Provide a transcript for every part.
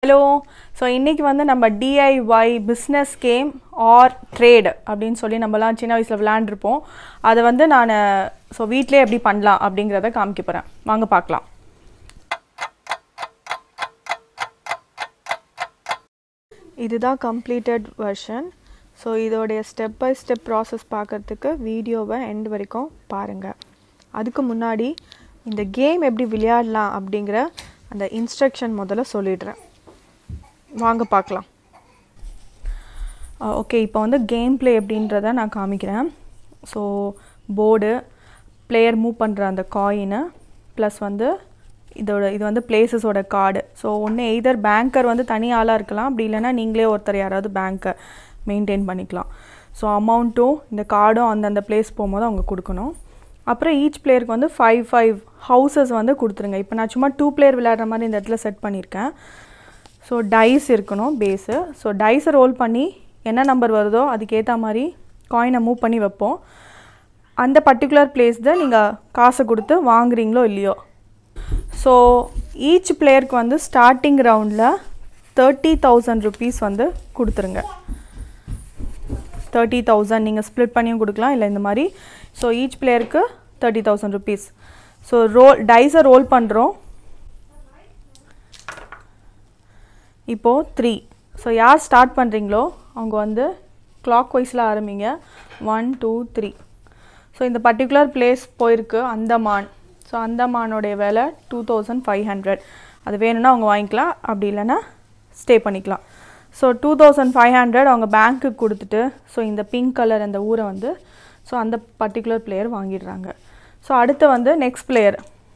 hello so இன்றைக்கி வந்து நம்ம DIY business game or trade அப்படின்னு சொல்லி நம்மலாம் சின்ன வயசில் விளையாண்டுருப்போம் அதை வந்து நான் ஸோ வீட்டிலே எப்படி பண்ணலாம் அப்படிங்கிறத காமிக்க போகிறேன் வாங்க பார்க்கலாம் இதுதான் கம்ப்ளீட்டட் வெர்ஷன் ஸோ இதோடைய ஸ்டெப் பை ஸ்டெப் ப்ராசஸ் பார்க்குறதுக்கு வீடியோவை எண்ட் வரைக்கும் பாருங்கள் அதுக்கு முன்னாடி இந்த கேம் எப்படி விளையாடலாம் அப்படிங்கிற அந்த இன்ஸ்ட்ரக்ஷன் முதல்ல சொல்லிடுறேன் வாங்க பார்க்கலாம் ஓகே இப்போ வந்து கேம் ப்ளே எப்படின்றத நான் காமிக்கிறேன் ஸோ போர்டு பிளேயர் மூவ் பண்ணுற அந்த காயினு ப்ளஸ் வந்து இதோட இது வந்து பிளேசஸோட கார்டு ஸோ ஒன்று எய்தர் பேங்கர் வந்து தனி ஆளாக இருக்கலாம் அப்படி இல்லைன்னா நீங்களே ஒருத்தர் யாராவது பேங்க்கை மெயின்டைன் பண்ணிக்கலாம் ஸோ அமௌண்ட்டும் இந்த கார்டும் அந்தந்த பிளேஸ் போகும்போது அவங்க கொடுக்கணும் அப்புறம் ஈச் பிளேயருக்கு வந்து ஃபைவ் ஃபைவ் ஹவுசஸ் வந்து கொடுத்துருங்க இப்போ நான் சும்மா டூ பிளேயர் விளையாடுற மாதிரி இந்த இடத்துல செட் பண்ணியிருக்கேன் ஸோ டைஸ் இருக்கணும் பேஸு ஸோ டைஸை ரோல் பண்ணி என்ன நம்பர் வருதோ அதுக்கேற்ற மாதிரி காயினை மூவ் பண்ணி வைப்போம் அந்த பர்டிகுலர் பிளேஸ் தான் நீங்கள் காசை கொடுத்து வாங்குறீங்களோ இல்லையோ ஸோ ஈச் பிளேயருக்கு வந்து ஸ்டார்டிங் ரவுண்டில் தேர்ட்டி தௌசண்ட் ருபீஸ் வந்து கொடுத்துருங்க தேர்ட்டி தௌசண்ட் நீங்கள் ஸ்ப்ளிட் பண்ணியும் கொடுக்கலாம் இல்லை இந்த மாதிரி ஸோ ஈச் பிளேயருக்கு thirty thousand rupees so roll டைஸை ரோல் பண்ணுறோம் இப்போது த்ரீ ஸோ யார் ஸ்டார்ட் பண்ணுறீங்களோ அவங்க வந்து கிளாக் வைஸில் ஆரம்பிங்க ஒன் டூ த்ரீ ஸோ இந்த பர்டிகுலர் பிளேஸ் போயிருக்கு அந்தமான் ஸோ அந்தமானோடைய விலை டூ தௌசண்ட் ஃபைவ் ஹண்ட்ரட் அது வேணும்னா அவங்க வாங்கிக்கலாம் அப்படி இல்லைன்னா ஸ்டே பண்ணிக்கலாம் so two thousand five hundred அவங்க பேங்க்குக்கு கொடுத்துட்டு ஸோ இந்த பிங்க் கலர் அந்த ஊரை வந்து ஸோ அந்த பர்டிகுலர் பிளேயர் வாங்கிடுறாங்க ஸோ அடுத்து வந்து நெக்ஸ்ட் பிளேயர்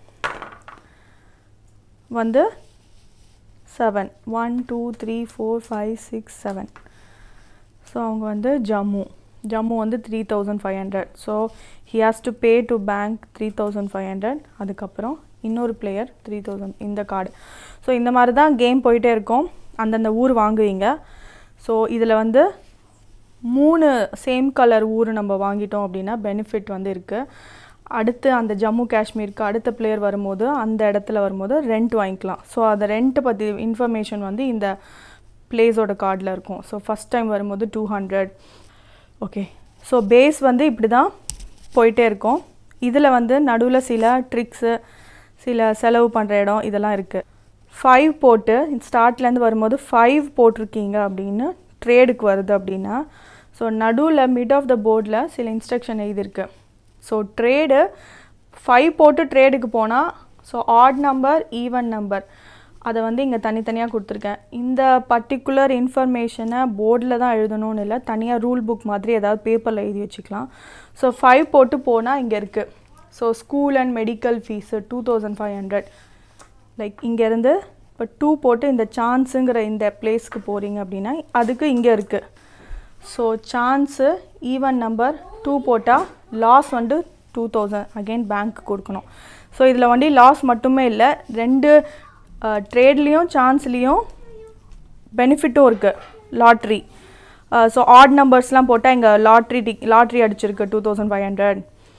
வந்து seven one two three four five six seven so அவங்க வந்து ஜம்மு ஜம்மு வந்து three thousand five hundred so he has to pay to bank three thousand five hundred அதுக்கப்புறம் இன்னொரு பிளேயர் த்ரீ தௌசண்ட் இந்த card so இந்த மாதிரி தான் கேம் போயிட்டே இருக்கும் அந்தந்த ஊர் வாங்குவீங்க ஸோ இதில் வந்து மூணு சேம் கலர் ஊர் நம்ம வாங்கிட்டோம் அப்படின்னா பெனிஃபிட் வந்து இருக்குது அடுத்து அந்த ஜம்மு காஷ்மீருக்கு அடுத்த பிளேயர் வரும்போது அந்த இடத்துல வரும்போது ரெண்ட் வாங்கிக்கலாம் ஸோ அந்த ரெண்ட்டை பற்றி இன்ஃபர்மேஷன் வந்து இந்த பிளேஸோட கார்டில் இருக்கும் ஸோ ஃபஸ்ட் டைம் வரும்போது two hundred okay so base வந்து இப்படி தான் போயிட்டே இருக்கும் இதில் வந்து நடுவில் சில ட்ரிக்ஸு சில செலவு பண்ணுற இடம் இதெல்லாம் இருக்குது ஃபைவ் போட்டு ஸ்டார்ட்லேருந்து வரும்போது ஃபைவ் போட்டிருக்கீங்க அப்படின்னு ட்ரேடுக்கு வருது அப்படின்னா ஸோ நடுவில் மிட் ஆஃப் த போர்டில் சில இன்ஸ்ட்ரக்ஷன் எழுதியிருக்கு ஸோ ட்ரேடு ஃபைவ் போட்டு ட்ரேடுக்கு போனால் so odd number even number அதை வந்து இங்கே தனித்தனியாக கொடுத்துருக்கேன் இந்த பர்டிகுலர் இன்ஃபர்மேஷனை போர்டில் தான் எழுதணும்னு இல்லை தனியாக ரூல் புக் மாதிரி ஏதாவது பேப்பரில் எழுதி வச்சுக்கலாம் ஸோ ஃபைவ் போட்டு போனால் இங்கே இருக்குது so school and medical fees two thousand five hundred like இங்கேருந்து இப்போ டூ போட்டு இந்த சான்ஸுங்கிற இந்த பிளேஸ்க்கு போகிறீங்க அப்படின்னா அதுக்கு இங்கே இருக்குது so chance even number two போட்டால் லாஸ் வந்து டூ தௌசண்ட் அகெயின் பேங்க் கொடுக்கணும் ஸோ இதில் வந்து லாஸ் மட்டுமே இல்லை ரெண்டு ட்ரேட்லேயும் சான்ஸ்லேயும் பெனிஃபிட்டும் இருக்குது லாட்ரி ஸோ ஆட் நம்பர்ஸ்லாம் போட்டால் இங்கே லாட்ரி டிக் லாட்ரி அடிச்சிருக்கு two thousand five hundred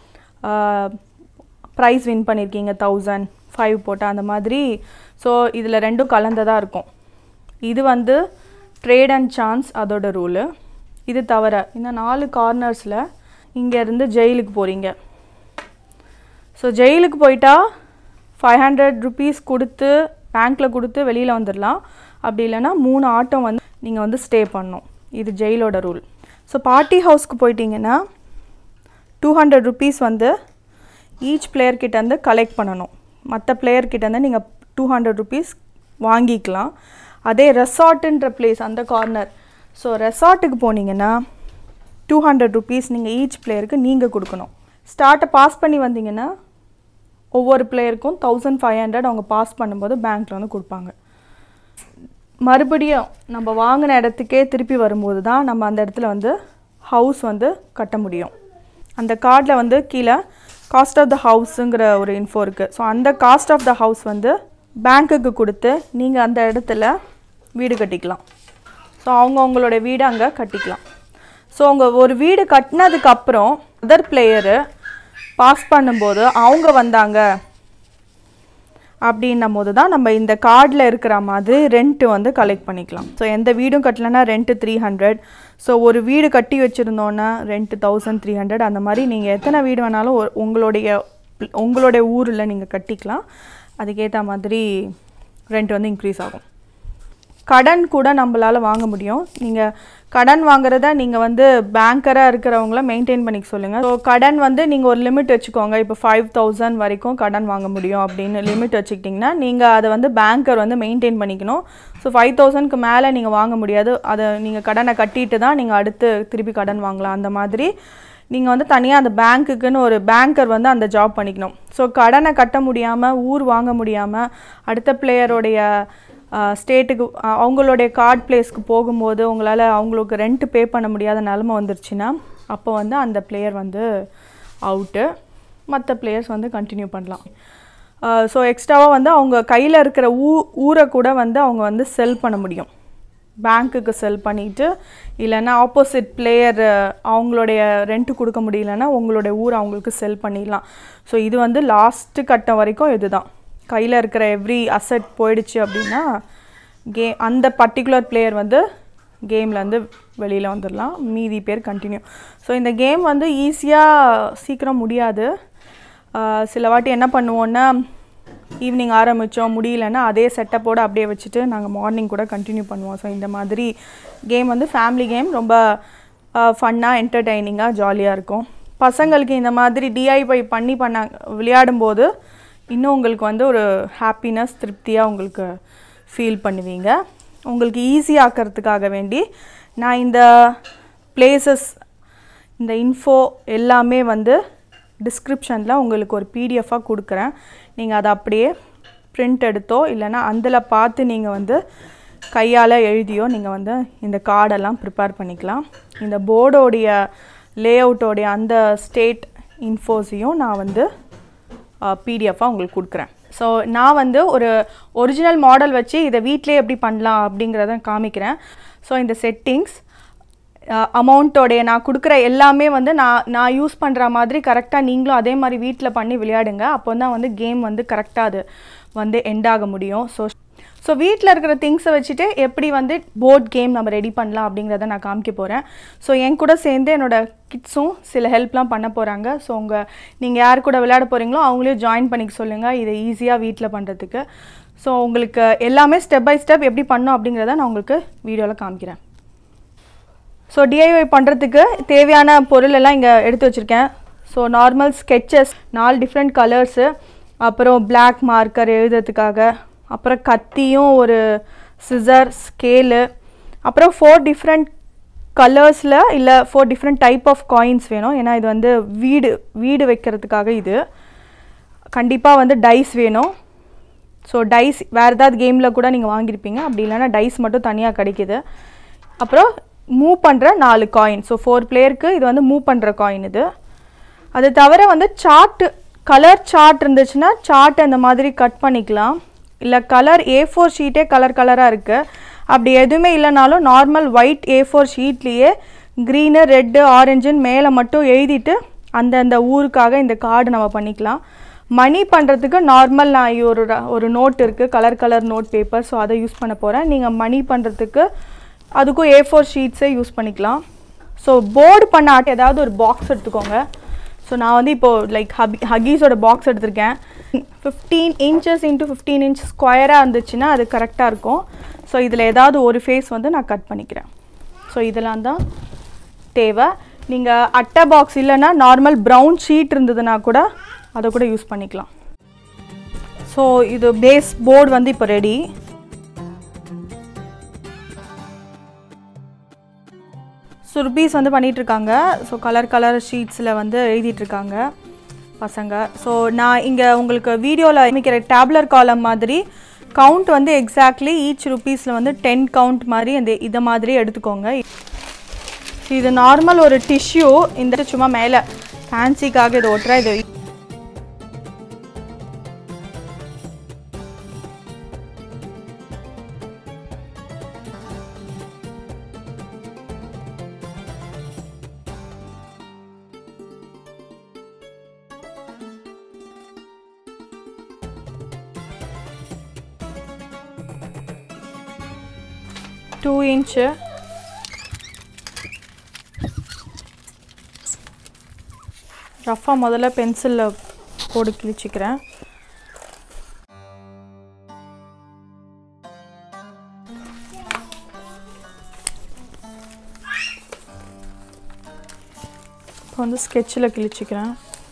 prize win பண்ணியிருக்கீங்க தௌசண்ட் ஃபைவ் போட்டால் அந்த மாதிரி ஸோ இதில் ரெண்டும் கலந்ததாக இருக்கும் இது வந்து ட்ரேட் அண்ட் சான்ஸ் அதோட ரூலு இது தவிர இந்த நாலு கார்னர்ஸில் இங்கேருந்து ஜெயிலுக்கு போகிறீங்க ஸோ ஜெயிலுக்கு போயிட்டா ஃபைவ் ஹண்ட்ரட் ருபீஸ் கொடுத்து பேங்க்கில் கொடுத்து வெளியில் வந்துடலாம் அப்படி இல்லைன்னா மூணு ஆட்டம் வந்து நீங்கள் வந்து ஸ்டே பண்ணணும் இது ஜெயிலோட ரூல் ஸோ பார்ட்டி ஹவுஸ்க்கு போயிட்டீங்கன்னா டூ ஹண்ட்ரட் ருபீஸ் வந்து ஈச் பிளேயர்கிட்டேருந்து கலெக்ட் பண்ணணும் மற்ற பிளேயர்கிட்டேருந்து நீங்கள் டூ ஹண்ட்ரட் ருபீஸ் வாங்கிக்கலாம் அதே ரெசார்ட்டுன்ற பிளேஸ் அந்த கார்னர் ஸோ ரெசார்ட்டுக்கு போனீங்கன்னா டூ ஹண்ட்ரட் ருபீஸ் நீங்கள் ஈச் பிளேயருக்கு நீங்கள் கொடுக்கணும் ஸ்டார்ட்டை பாஸ் பண்ணி வந்தீங்கன்னா ஒவ்வொரு பிளேயருக்கும் தௌசண்ட் ஃபைவ் ஹண்ட்ரட் அவங்க பாஸ் பண்ணும்போது பேங்க்கில் வந்து கொடுப்பாங்க மறுபடியும் நம்ம வாங்கின இடத்துக்கே திருப்பி வரும்போது தான் நம்ம அந்த இடத்துல வந்து ஹவுஸ் வந்து கட்ட முடியும் அந்த கார்டில் வந்து கீழே காஸ்ட் ஆஃப் த ஹவுஸுங்கிற ஒரு இன்ஃபோ இருக்குது ஸோ அந்த காஸ்ட் ஆஃப் த ஹவுஸ் வந்து பேங்க்குக்கு கொடுத்து நீங்கள் அந்த இடத்துல வீடு கட்டிக்கலாம் ஸோ அவங்க அவங்களோட வீடு அங்கே கட்டிக்கலாம் ஸோ அவங்க ஒரு வீடு கட்டினதுக்கப்புறம் அதர் பிளேயரு பாஸ் பண்ணும்போது அவங்க வந்தாங்க அப்படின்னும் போது தான் நம்ம இந்த கார்டில் இருக்கிற மாதிரி ரெண்ட்டு வந்து கலெக்ட் பண்ணிக்கலாம் ஸோ எந்த வீடும் கட்டலைன்னா ரெண்ட்டு த்ரீ ஹண்ட்ரட் ஸோ ஒரு வீடு கட்டி வச்சுருந்தோன்னா ரெண்ட்டு தௌசண்ட் த்ரீ ஹண்ட்ரட் அந்த மாதிரி நீங்கள் எத்தனை வீடு வேணாலும் ஒரு- உங்களுடைய உங்களுடைய ஊரில் நீங்கள் கட்டிக்கலாம் அதுக்கேற்ற மாதிரி ரெண்ட் வந்து இன்க்ரீஸ் ஆகும் கடன் கூட நம்மளால வாங்க முடியும் நீங்கள் கடன் வாங்குறத நீங்கள் வந்து பேங்கராக இருக்கிறவங்கள மெயின்டைன் பண்ணிக்க சொல்லுங்கள் ஸோ கடன் வந்து நீங்கள் ஒரு லிமிட் வச்சுக்கோங்க இப்போ ஃபைவ் தௌசண்ட் வரைக்கும் கடன் வாங்க முடியும் அப்படின்னு லிமிட் வச்சுக்கிட்டிங்கன்னா நீங்கள் அதை வந்து பேங்கர் வந்து மெயின்டைன் பண்ணிக்கணும் ஸோ ஃபைவ் தௌசண்ட்க்கு மேலே நீங்கள் வாங்க முடியாது அதை நீங்கள் கடனை கட்டிட்டு தான் நீங்கள் அடுத்து திருப்பி கடன் வாங்கலாம் அந்த மாதிரி நீங்கள் வந்து தனியாக அந்த பேங்க்குக்குன்னு ஒரு பேங்கர் வந்து அந்த ஜாப் பண்ணிக்கணும் ஸோ கடனை கட்ட முடியாமல் ஊர் வாங்க முடியாமல் அடுத்த பிளேயருடைய ஸ்டேட்டுக்கு அவங்களுடைய கார்ட் பிளேஸ்க்கு போகும்போது உங்களால் அவங்களுக்கு ரெண்ட் பே பண்ண முடியாத நிலமை வந்துருச்சுன்னா அப்போ வந்து அந்த பிளேயர் வந்து அவுட்டு மற்ற பிளேயர்ஸ் வந்து கண்டினியூ பண்ணலாம் ஸோ எக்ஸ்ட்ராவாக வந்து அவங்க கையில் இருக்கிற ஊ ஊரை கூட வந்து அவங்க வந்து செல் பண்ண முடியும் பேங்க்குக்கு செல் பண்ணிவிட்டு இல்லைன்னா ஆப்போசிட் பிளேயர் அவங்களுடைய ரெண்ட்டு கொடுக்க முடியலன்னா உங்களுடைய ஊர் அவங்களுக்கு செல் பண்ணிடலாம் ஸோ இது வந்து லாஸ்ட்டு கட்டம் வரைக்கும் இதுதான் கையில் இருக்கிற எவ்ரி அசெட் போயிடுச்சு அப்படின்னா கே அந்த பர்டிகுலர் பிளேயர் வந்து கேம்லேருந்து வெளியில் வந்துடலாம் மீதி பேர் கண்டினியூ ஸோ இந்த கேம் வந்து ஈஸியாக சீக்கிரம் முடியாது ஆஹ் சில வாட்டி என்ன பண்ணுவோன்னா ஈவினிங் ஆரம்பித்தோம் முடியலன்னா அதே செட்டப்போடு அப்படியே வச்சுட்டு நாங்கள் மார்னிங் கூட கண்டினியூ பண்ணுவோம் ஸோ இந்த மாதிரி கேம் வந்து ஃபேமிலி கேம் ரொம்ப ஃபன்னாக என்டர்டைனிங்காக ஜாலியாக இருக்கும் பசங்களுக்கு இந்த மாதிரி டிஐஒய் பண்ணி பண்ண விளையாடும்போது இன்னும் உங்களுக்கு வந்து ஒரு ஹாப்பினஸ் திருப்தியாக உங்களுக்கு ஃபீல் பண்ணுவீங்க உங்களுக்கு ஈஸி ஆக்கிறதுக்காக வேண்டி நான் இந்த பிளேசஸ் இந்த இன்ஃபோ எல்லாமே வந்து டிஸ்கிரிப்ஷனில் உங்களுக்கு ஒரு பிடிஎஃபாக கொடுக்குறேன் நீங்கள் அதை அப்படியே பிரிண்ட் எடுத்தோ இல்லைன்னா அதில் பார்த்து நீங்கள் வந்து கையால் எழுதியோ நீங்கள் வந்து இந்த கார்டெல்லாம் ப்ரிப்பேர் பண்ணிக்கலாம் இந்த போர்டோடைய லேஅவுட்டோடைய அந்த ஸ்டேட் இன்ஃபோஸையும் நான் வந்து பிடிஎஃபாக உங்களுக்கு கொடுக்குறேன் ஸோ நான் வந்து ஒரு ஒரிஜினல் மாடல் வச்சு இதை வீட்டிலே எப்படி பண்ணலாம் அப்படிங்கிறத காமிக்கிறேன் ஸோ இந்த செட்டிங்ஸ் அமௌண்ட்டோடைய நான் கொடுக்குற எல்லாமே வந்து நான் நான் யூஸ் பண்ணுற மாதிரி கரெக்டாக நீங்களும் அதே மாதிரி வீட்டில் பண்ணி விளையாடுங்க அப்போ தான் வந்து கேம் வந்து கரெக்டாக அது வந்து எண்ட் ஆக முடியும் ஸோ ஸோ வீட்டில் இருக்கிற திங்ஸை வச்சுட்டு எப்படி வந்து போர்ட் கேம் நம்ம ரெடி பண்ணலாம் அப்படிங்கிறத நான் காமிக்க போகிறேன் ஸோ என் கூட சேர்ந்து என்னோட கிட்ஸும் சில ஹெல்ப்லாம் பண்ண போகிறாங்க ஸோ உங்கள் நீங்கள் யார் கூட விளையாட போகிறீங்களோ அவங்களையும் ஜாயின் பண்ணிக்க சொல்லுங்கள் இதை ஈஸியாக வீட்டில் பண்ணுறதுக்கு ஸோ உங்களுக்கு எல்லாமே ஸ்டெப் பை ஸ்டெப் எப்படி பண்ணணும் அப்படிங்கிறத நான் உங்களுக்கு வீடியோவில் காமிக்கிறேன் ஸோ டிஐஒய் பண்ணுறதுக்கு தேவையான பொருள் எல்லாம் இங்கே எடுத்து வச்சுருக்கேன் ஸோ நார்மல் ஸ்கெச்சஸ் நாலு டிஃப்ரெண்ட் கலர்ஸு அப்புறம் பிளாக் மார்க்கர் எழுதுறதுக்காக அப்புறம் கத்தியும் ஒரு சிசர் ஸ்கேலு அப்புறம் ஃபோர் டிஃப்ரெண்ட் கலர்ஸில் இல்லை four different type of coins வேணும் ஏன்னா இது வந்து வீடு வீடு வைக்கிறதுக்காக இது கண்டிப்பாக வந்து டைஸ் வேணும் ஸோ டைஸ் வேறு ஏதாவது கேமில் கூட நீங்கள் வாங்கியிருப்பீங்க அப்படி இல்லைன்னா டைஸ் மட்டும் தனியாக கிடைக்கிது அப்புறம் மூவ் பண்ணுற நாலு காயின் ஸோ ஃபோர் பிளேயருக்கு இது வந்து மூவ் பண்ணுற காயின் இது அது தவிர வந்து சார்ட்டு கலர் சார்ட் இருந்துச்சுன்னா சார்ட் அந்த மாதிரி கட் பண்ணிக்கலாம் இல்லை கலர் ஏ ஃபோர் ஷீட்டே கலர் கலராக இருக்குது அப்படி எதுவுமே இல்லைனாலும் நார்மல் ஒயிட் ஏ ஃபோர் ஷீட்லேயே க்ரீனு ரெட்டு ஆரஞ்சுன்னு மேலே மட்டும் எழுதிட்டு அந்தந்த ஊருக்காக இந்த கார்டு நம்ம பண்ணிக்கலாம் மணி பண்ணுறதுக்கு நார்மல் நான் ஒரு ர- ஒரு நோட் இருக்குது colour colour note paper so அதை யூஸ் பண்ண போகிறேன் நீங்கள் மணி பண்ணுறதுக்கு அதுக்கும் ஏ ஃபோர் ஷீட்ஸே யூஸ் பண்ணிக்கலாம் ஸோ போர்டு பண்ண ஆட் ஏதாவது ஒரு பாக்ஸ் எடுத்துக்கோங்க ஸோ நான் வந்து இப்போது லைக் ஹபி ஹகீஸோட பாக்ஸ் எடுத்திருக்கேன் fifteen inches into fifteen inch ஸ்கொயராக இருந்துச்சுன்னா அது கரெக்டாக இருக்கும் ஸோ இதில் ஏதாவது ஒரு ஃபேஸ் வந்து நான் கட் பண்ணிக்கிறேன் ஸோ இதெல்லாம் தான் தேவை நீங்கள் அட்டை பாக்ஸ் இல்லைன்னா நார்மல் ப்ரௌன் ஷீட் இருந்ததுன்னா கூட அதை கூட யூஸ் பண்ணிக்கலாம் ஸோ இது பேஸ் போர்டு வந்து இப்போ ரெடி சுர்பீஸ் வந்து பண்ணிட்டு இருக்காங்க ஸோ கலர் கலர் ஷீட்ஸில் வந்து எழுதிட்டு இருக்காங்க பசங்க ஸோ நான் இங்கே உங்களுக்கு வீடியோவில் அமைக்கிற டேப்லர் காலம் மாதிரி கவுண்ட் வந்து எக்ஸாக்ட்லி ஈச் ருபீஸில் வந்து டென் கவுண்ட் மாதிரி அந்த இதை மாதிரி எடுத்துக்கோங்க இது நார்மல் ஒரு டிஷ்யூ இந்த சும்மா மேலே ஃபேன்சிக்காக இது ஒட்டுற இது டூ இன்ச்சு ரஃபாக முதல்ல பென்சிலில் கோடு கிழிச்சிக்கிறேன் இப்போ வந்து ஸ்கெட்சில் கிழிச்சிக்கிறேன்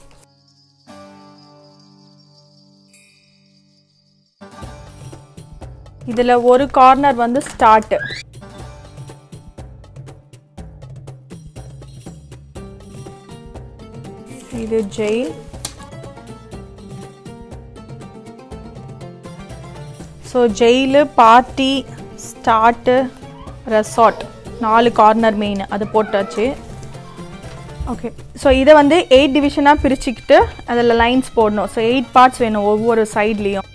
இதில் ஒரு கார்னர் வந்து ஸ்டார்ட்டு இது jail so jail party start resort நாலு கார்னர் மெயின் அது போட்டாச்சு ஓகே ஸோ இதை வந்து எயிட் டிவிஷனாக பிரிச்சுக்கிட்டு அதில் லைன்ஸ் போடணும் ஸோ எயிட் பார்ட்ஸ் வேணும் ஒவ்வொரு சைட்லேயும்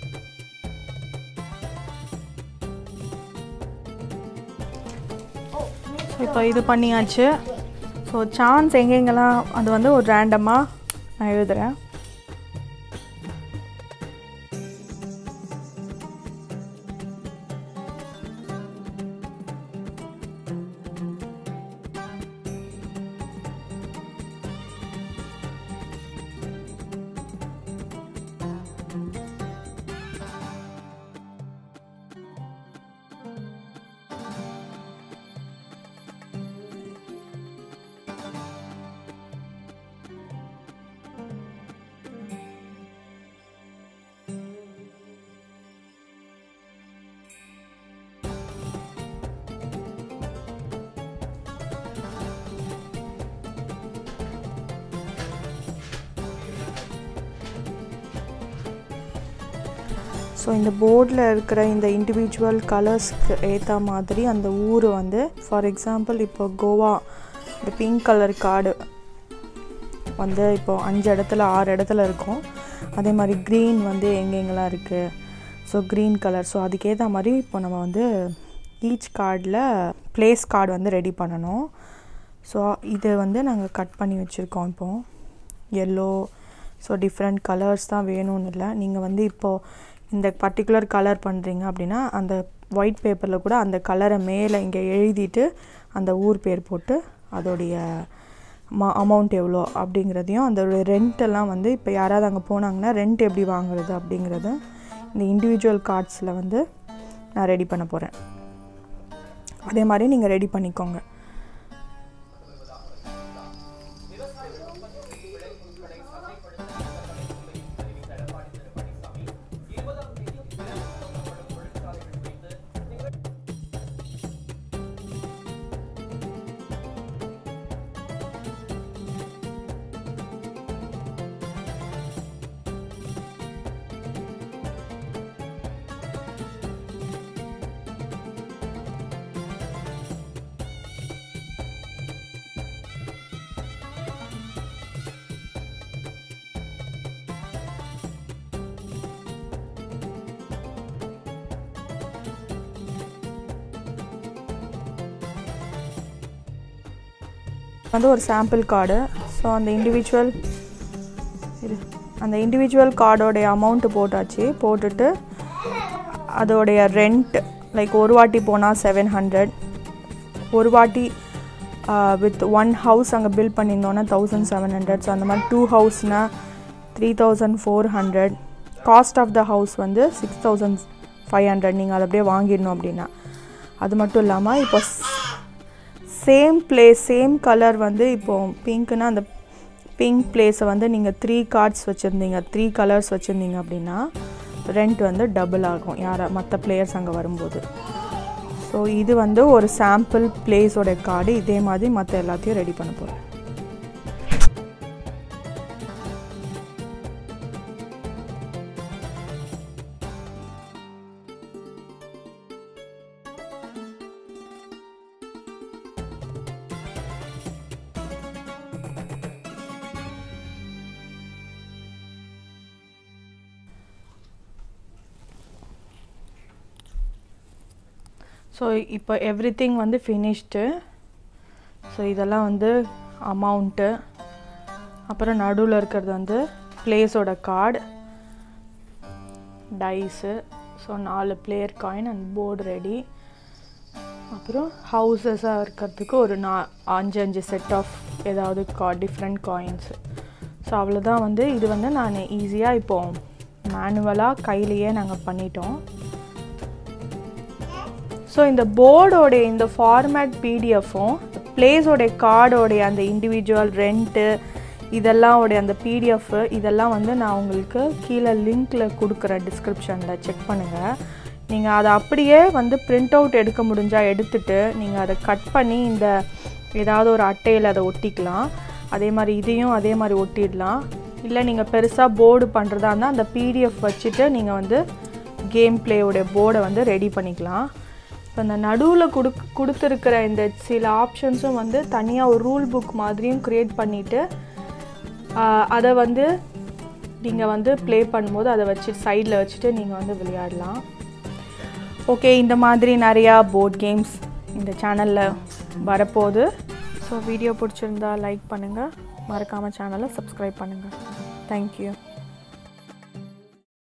இப்போ இது பண்ணியாச்சு ஸோ சான்ஸ் எங்கெங்கெல்லாம் அது வந்து ஒரு ரேண்டமாக நான் எழுதுகிறேன் ஸோ இந்த போர்டில் இருக்கிற இந்த இண்டிவிஜுவல் கலர்ஸ்க்கு ஏற்ற மாதிரி அந்த ஊர் வந்து ஃபார் எக்ஸாம்பிள் இப்போ கோவா இந்த பிங்க் கலர் கார்டு வந்து இப்போ அஞ்சு இடத்துல ஆறு இடத்துல இருக்கும் அதே மாதிரி க்ரீன் வந்து எங்கெங்கெல்லாம் இருக்குது ஸோ க்ரீன் கலர் ஸோ அதுக்கேற்ற மாதிரி இப்போ நம்ம வந்து ஈச் கார்டில் ப்ளேஸ் கார்டு வந்து ரெடி பண்ணணும் ஸோ இது வந்து நாங்கள் கட் பண்ணி வச்சுருக்கோம் இப்போது எல்லோ ஸோ டிஃப்ரெண்ட் கலர்ஸ் தான் வேணும்னு இல்லை நீங்கள் வந்து இப்போது இந்த பர்டிகுலர் கலர் பண்ணுறீங்க அப்படின்னா அந்த ஒயிட் பேப்பரில் கூட அந்த கலரை மேலே இங்கே எழுதிட்டு அந்த ஊர் பேர் போட்டு அதோடைய மா அமௌண்ட் எவ்வளோ அப்படிங்கிறதையும் அதோடைய ரெண்ட் எல்லாம் வந்து இப்போ யாராவது அங்கே போனாங்கன்னா ரெண்ட் எப்படி வாங்குறது அப்படிங்கிறத இந்த இண்டிவிஜுவல் கார்ட்ஸில் வந்து நான் ரெடி பண்ண போகிறேன் அதே மாதிரி நீங்கள் ரெடி பண்ணிக்கோங்க வந்து ஒரு சாம்பிள் கார்டு ஸோ அந்த இண்டிவிஜுவல் இது அந்த இண்டிவிஜுவல் கார்டோடைய அமௌண்ட்டு போட்டாச்சு போட்டுட்டு அதோடைய ரெண்ட் லைக் ஒரு வாட்டி போனால் செவன் ஹண்ட்ரட் ஒரு வாட்டி வித் ஒன் ஹவுஸ் அங்கே பில் பண்ணியிருந்தோன்னா தௌசண்ட் செவன் ஹண்ட்ரட் ஸோ அந்த மாதிரி டூ ஹவுஸ்னால் three thousand four hundred cost of the house வந்து சிக்ஸ் தௌசண்ட் ஃபைவ் ஹண்ட்ரட் நீங்கள் அதை அப்படியே வாங்கிடணும் அப்படின்னா அது மட்டும் இல்லாமல் இப்போ சேம் பிளேஸ் சேம் கலர் வந்து இப்போது பிங்க்னா அந்த பிங்க் பிளேஸை வந்து நீங்கள் த்ரீ கார்ட்ஸ் வச்சுருந்தீங்க த்ரீ கலர்ஸ் வச்சுருந்தீங்க அப்படின்னா ரெண்ட் வந்து டபுள் ஆகும் யாரா மற்ற பிளேயர்ஸ் அங்கே வரும்போது ஸோ இது வந்து ஒரு சாம்பிள் பிளேஸோட கார்டு இதே மாதிரி மற்ற எல்லாத்தையும் ரெடி பண்ண போகிறேன் ஸோ இப்போ எவ்ரி திங் வந்து ஃபினிஷ்டு ஸோ இதெல்லாம் வந்து அமௌண்ட்டு அப்புறம் நடுவில் இருக்கிறது வந்து பிளேஸோட கார்டு டைஸு ஸோ நாலு player coin and board ready அப்புறம் அப்புறம் ஹவுசஸாக இருக்கிறதுக்கு ஒரு நா அஞ்சு அஞ்சு செட் ஆஃப் ஏதாவது கா டிஃப்ரெண்ட் காயின்ஸு ஸோ அவ்வளோதான் வந்து இது வந்து நான் ஈஸியாக இப்போ மேனுவலாக கையிலையே நாங்கள் பண்ணிட்டோம் ஸோ இந்த போர்டோடைய இந்த ஃபார்மேட் பிடிஎஃப்பும் பிளேஸோடைய கார்டோடைய அந்த இண்டிவிஜுவல் ரெண்ட்டு இதெல்லாம் உடைய அந்த பிடிஎஃப் இதெல்லாம் வந்து நான் உங்களுக்கு கீழே லிங்க்கில் கொடுக்குறேன் டிஸ்கிரிப்ஷனில் செக் பண்ணுங்கள் நீங்கள் அதை அப்படியே வந்து பிரிண்ட் அவுட் எடுக்க முடிஞ்சால் எடுத்துட்டு நீங்கள் அதை கட் பண்ணி இந்த ஏதாவது ஒரு அட்டையில் அதை ஒட்டிக்கலாம் அதே மாதிரி இதையும் அதே மாதிரி ஒட்டிடலாம் இல்லை நீங்கள் பெருசாக போர்டு பண்ணுறதா இருந்தால் அந்த பிடிஎஃப் வச்சுட்டு நீங்கள் வந்து கேம் பிளேயோடைய போர்டை வந்து ரெடி பண்ணிக்கலாம் இப்போ இந்த நடுவில் கொடு கொடுத்துருக்கிற இந்த சில ஆப்ஷன்ஸும் வந்து தனியாக ஒரு ரூல் புக் மாதிரியும் க்ரியேட் பண்ணிவிட்டு அதை வந்து நீங்கள் வந்து ப்ளே பண்ணும்போது அதை வச்சு சைடில் வச்சுட்டு நீங்கள் வந்து விளையாடலாம் ஓகே இந்த மாதிரி நிறையா போர்ட் கேம்ஸ் இந்த சேனலில் வரப்போகுது ஸோ வீடியோ பிடிச்சிருந்தா லைக் பண்ணுங்கள் மறக்காமல் சேனலை சப்ஸ்கிரைப் பண்ணுங்கள் தேங்க்யூ